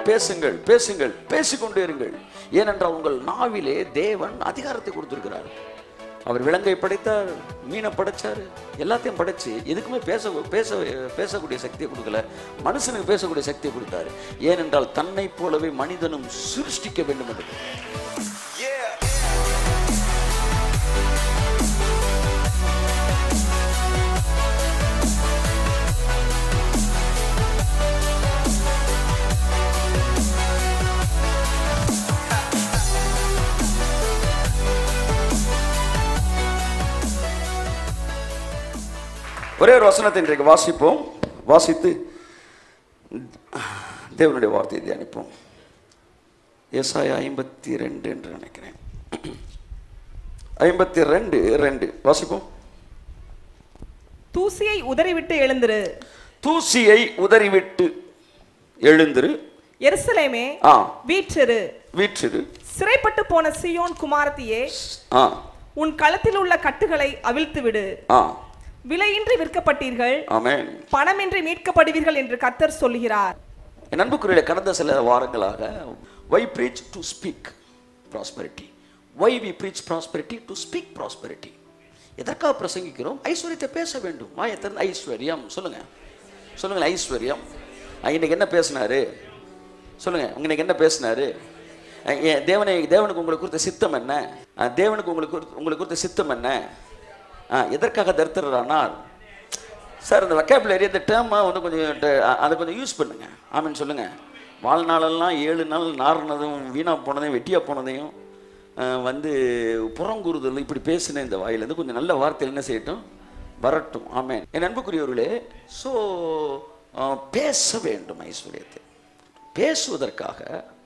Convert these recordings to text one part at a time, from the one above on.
பேசுங்கள் பேசுங்கள் பேசிக்கொண்டே இருங்கள் ஏனென்றால் உங்கள் நாவிலே தேவன் அதிகாரத்தை கொடுத்திருக்கிறார் அவர் விலங்கை படைத்தார் மீனை படைச்சார் எல்லாத்தையும் படைச்சு எதுக்குமே பேச பேச பேசக்கூடிய சக்தியை கொடுக்கல மனுஷனுக்கு பேசக்கூடிய சக்தியை கொடுத்தாரு ஏனென்றால் தன்னை போலவே மனிதனும் சிருஷ்டிக்க வேண்டும் என்று ஒரே ஒரு வசனத்தை இன்றைக்கு வாசிப்போம் வாசித்து தேவனுடைய வார்த்தையை தியானிப்போம் ஏசாயா ஐம்பத்தி ரெண்டு என்று நினைக்கிறேன் ஐம்பத்தி ரெண்டு ரெண்டு வாசிப்போம் தூசியை உதறிவிட்டு எழுந்திரு தூசியை உதறிவிட்டு எழுந்திரு எருசலேமே ஆ வீற்றிரு வீற்றிரு சிறைப்பட்டு போன சியோன் குமாரத்தியே ஆ உன் களத்தில் உள்ள கட்டுகளை அவிழ்த்து விடு ஆ விலையின்றி விற்கப்பட்டீர்கள் ஆமென் பணமின்றி மீட்கப்படுவீர்கள் என்று கர்த்தர் சொல்கிறார் என் அன்புக்குரிய கடந்த சில வாரங்களாக why preach to speak prosperity why we preach prosperity to speak prosperity எதற்காக பிரசங்கிக்கிறோம் ஐஸ்வர்யத்தை பேச வேண்டும் வாயத்திறந்து ஐஸ்வர்யம் சொல்லுங்க சொல்லுங்க ஐஸ்வர்யம் அஹ், இன்னைக்கு என்ன பேசினாரு சொல்லுங்க இன்னைக்கு என்ன பேசினாரு அஹ், ஏ- தேவனை தேவனுக்கு உங்களுக்கு கொடுத்த சித்தம் என்ன அஹ், தேவனுக்கு உங்களுக்கு கொடுத்த- உங்களுக்கு கொடுத்த சித்தம் என்ன அஹ், எதற்காக தரித்திரரானார் சார் இந்த வெக்காபுலரி இந்த டேர்மை வந்து கொஞ்சம் ட- அ- அதை கொஞ்சம் யூஸ் பண்ணுங்க ஆமென்னு சொல்லுங்க வாழ்நாளெல்லாம் ஏழு நாள் நாறுனதும் வீணாக போனதையும் வெட்டியாக போனதையும் அஹ், வந்து புறங்கூறுதல் இப்படி பேசின இந்த வாயிலேருந்து கொஞ்சம் நல்ல வார்த்தை என்ன செய்யட்டும் வரட்டும் ஆமென் என் அன்புக்குரியவர்களே ஸோ பேச வேண்டும் ஐஸ்வர்யத்தை பேசுவதற்காக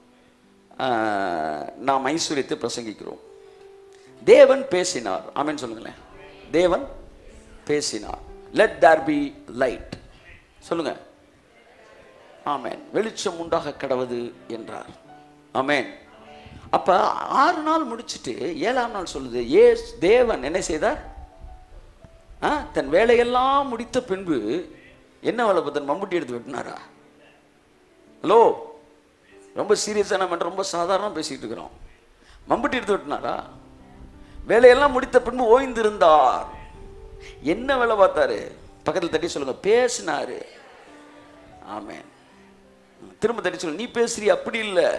அஹ், நாம் ஐஸ்வர்யத்தை பிரசங்கிக்கிறோம் தேவன் பேசினார் ஆமென் சொல்லுங்களேன் தேவன் பேசினார் லெட் தேர் பி லைட் சொல்லுங்க ஆமென் வெளிச்சம் உண்டாக கடவுது என்றார் ஆமென் அப்ப ஆறு நாள் முடிச்சிட்டு ஏழாம் நாள் சொல்லுது ஏ தேவன் என்ன செய்தார் ஆ, தன் வேலையெல்லாம் முடித்த பின்பு என்ன வேலை பார்த்தன் மம்புட்டி எடுத்து வெட்டினாரா ஹலோ ரொம்ப சீரியஸாக நம்ம ரொம்ப சாதாரணமாக பேசிட்டு இருக்கிறோம் மம்புட்டி எடுத்து வெட்டினாரா வேலையெல்லாம் முடித்த பின்பு ஓய்ந்திருந்தார் என்ன வேலை பார்த்தாரு பக்கத்தில் தட்டி சொல்லுங்க பேசினாரு ஆமென் திரும்ப தட்டி சொல்லுங்க நீ பேசுறி அப்படி இல்லை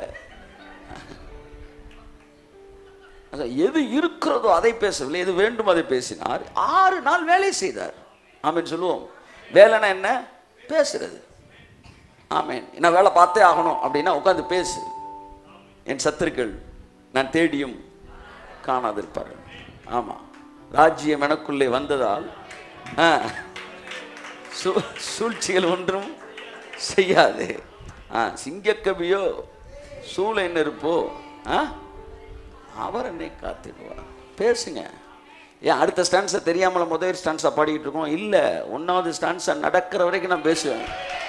அதான் எது இருக்கிறதோ அதை பேசவில்லை எது வேண்டும் அதை பேசினார் ஆறு நாள் வேலை செய்தார் ஆமென் சொல்லுவோம் வேலைன்னா என்ன பேசுறது ஆமென் நான் வேலை பார்த்தே ஆகணும் அப்படின்னா உட்காந்து பேசு என் சத்துருக்கள் நான் தேடியும் காணாதிருப்பார்கள் ஆமாம் ராஜ்யம் எனக்குள்ளே வந்ததால் ஆ, சூ- சூழ்ச்சிகள் ஒன்றும் செய்யாது ஆ சிங்கக்கவியோ சூளை நெருப்போ ஆ அவர் என்னை காத்திடுவார் பேசுங்க ஏன் அடுத்த ஸ்டான்ஸை தெரியாமல முதல் ஸ்டான்ஸாக பாடிக்கிட்டு இருக்கோம் இல்லை ஒன்றாவது ஸ்டான்ஸை நடக்கிற வரைக்கும் நான் பேசுவேன்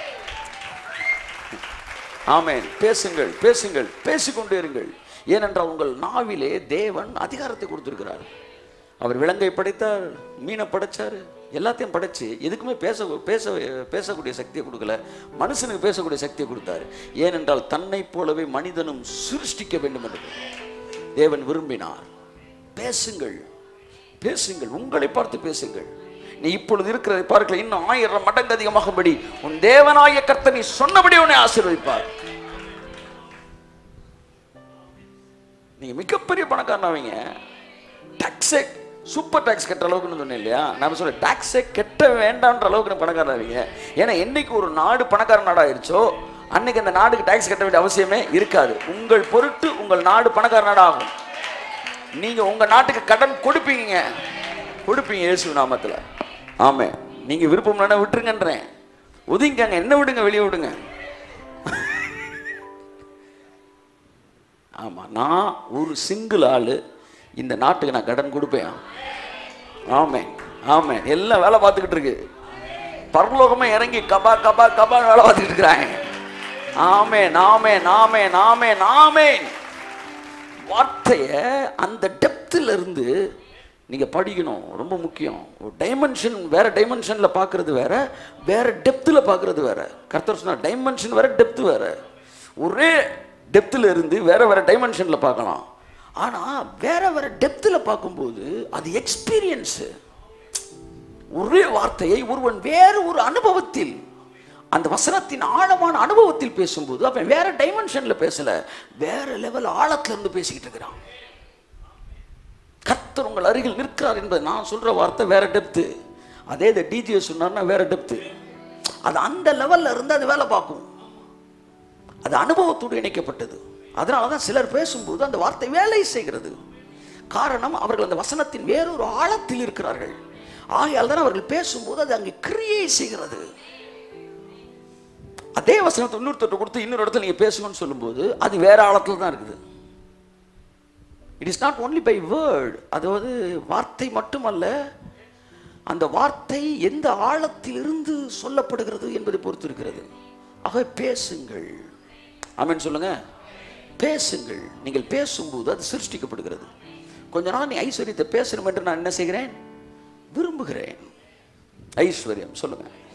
ஆமென் பேசுங்கள் பேசுங்கள் பேசிக்கொண்டே இருங்கள் ஏனென்றால் உங்கள் நாவிலே தேவன் அதிகாரத்தை கொடுத்திருக்கிறார் அவர் விலங்கை படைத்தார் மீனை படைச்சார் எல்லாத்தையும் படைச்சு எதுக்குமே பேச பேச பேசக்கூடிய சக்தியை கொடுக்கல மனுஷனுக்கு பேசக்கூடிய சக்தியை கொடுத்தாரு ஏனென்றால் தன்னை போலவே மனிதனும் சிருஷ்டிக்க வேண்டும் என்று தேவன் விரும்பினார் பேசுங்கள் பேசுங்கள் உங்களை பார்த்து பேசுங்கள் நீ இப்பொழுது இருக்கிறதை பார்க்கல இன்னும் ஆயிரம் மடங்கு அதிகமாகும்படி உன் தேவனாய கர்த்தர் நீ சொன்னபடி உன்னை ஆசீர்வதிப்பார் நீங்க மிகப்பெரிய பணக்காரனாவீங்க டாக்ஸே சூப்பர் டாக்ஸ் கட்டுற அளவுக்குன்னு சொன்னேன் இல்லையா நான் சொல்ல டாக்ஸே கட்ட வேண்டாம்ன்ற அளவுக்கு நான் பணக்காரனாவீங்க ஏன்னா என்னைக்கு ஒரு நாடு பணக்கார நாடாயிருச்சோ அன்னைக்கு அந்த நாடுக்கு டாக்ஸ் கட்ட வேண்டிய அவசியமே இருக்காது உங்கள் பொருட்டு உங்கள் நாடு பணக்கார நாடாகும் நீங்க உங்க நாட்டுக்கு கடன் கொடுப்பீங்க கொடுப்பீங்க இயேசு நாமத்துல ஆமே நீங்க விருப்பம் இல்லைன்னா விட்டுருங்கன்றேன் ஒதுங்கிக்கங்க என்ன விடுங்க வெளியே விடுங்க ஆமா நான் ஒரு சிங்கிள் ஆளு இந்த நாட்டுக்கு நான் கடன் கொடுப்பேன் ஆமே ஆமே எல்லாம் வேலை பார்த்துக்கிட்டு இருக்கு பரலோகமே இறங்கி கபா கபா கபா வேலை பார்த்துக்கிட்டு இருக்கிறாங்க ஆமே நாமே நாமே நாமே நாமே வார்த்தையை அந்த டெப்த்தில் இருந்து நீங்க படிக்கணும் ரொம்ப முக்கியம் ஒரு டைமென்ஷன் வேற டைமென்ஷன்ல பார்க்கிறது வேற வேற டெப்த்தில் பார்க்கிறது வேற கர்த்தர் சொன்னா டைமென்ஷன் வேற டெப்த் வேற ஒரே டெப்த்தில் இருந்து வேற வேற டைமென்ஷன்ல பார்க்கலாம் ஆனா வேற வேற டெப்த்தில் பார்க்கும்போது அது எக்ஸ்பீரியன்ஸு ஒரே வார்த்தையை ஒருவன் வேறு ஒரு அனுபவத்தில் அந்த வசனத்தின் ஆழமான அனுபவத்தில் பேசும்போது அவன் வேற டைமென்ஷன்ல பேசல வேற லெவல் ஆழத்துல இருந்து பேசிக்கிட்டு இருக்கிறான் கர்த்தர் உங்கள் அருகில் நிற்கிறார் என்பது நான் சொல்ற வார்த்தை வேற டெப்த்து அதே இந்த டிஜே சொன்னார்னா வேற டெப்த்து அது அந்த லெவல்ல இருந்து அது வேலை பார்க்கும் அது அனுபவத்தோடு இணைக்கப்பட்டது அதனால தான் சிலர் பேசும்போது அந்த வார்த்தை வேலை செய்கிறது காரணம் அவர்கள் அந்த வசனத்தின் வேறொரு ஆழத்தில் இருக்கிறார்கள் ஆகையால் தான் அவர்கள் பேசும்போது அது அங்கே கிரியை செய்கிறது அதே வசனத்தை இன்னொருத்தர் கொடுத்து இன்னொரு இடத்துல நீங்க பேசுங்கன்னு சொல்லும்போது அது வேற ஆழத்துல தான் இருக்குது it is not only by word அதாவது வார்த்தை மட்டுமல்ல அந்த வார்த்தை எந்த ஆழத்திலிருந்து சொல்லப்படுகிறது என்பதை பொறுத்து இருக்கிறது ஆக பேசுங்கள் ஆமென் சொல்லுங்க பேசுங்கள் நீங்கள் பேசும்போது அது சிருஷ்டிக்கப்படுகிறது கொஞ்ச நாள் நீ ஐஸ்வர்யத்தை பேசணும் என்று நான் என்ன செய்கிறேன் விரும்புகிறேன் ஐஸ்வர்யம் சொல்லுங்க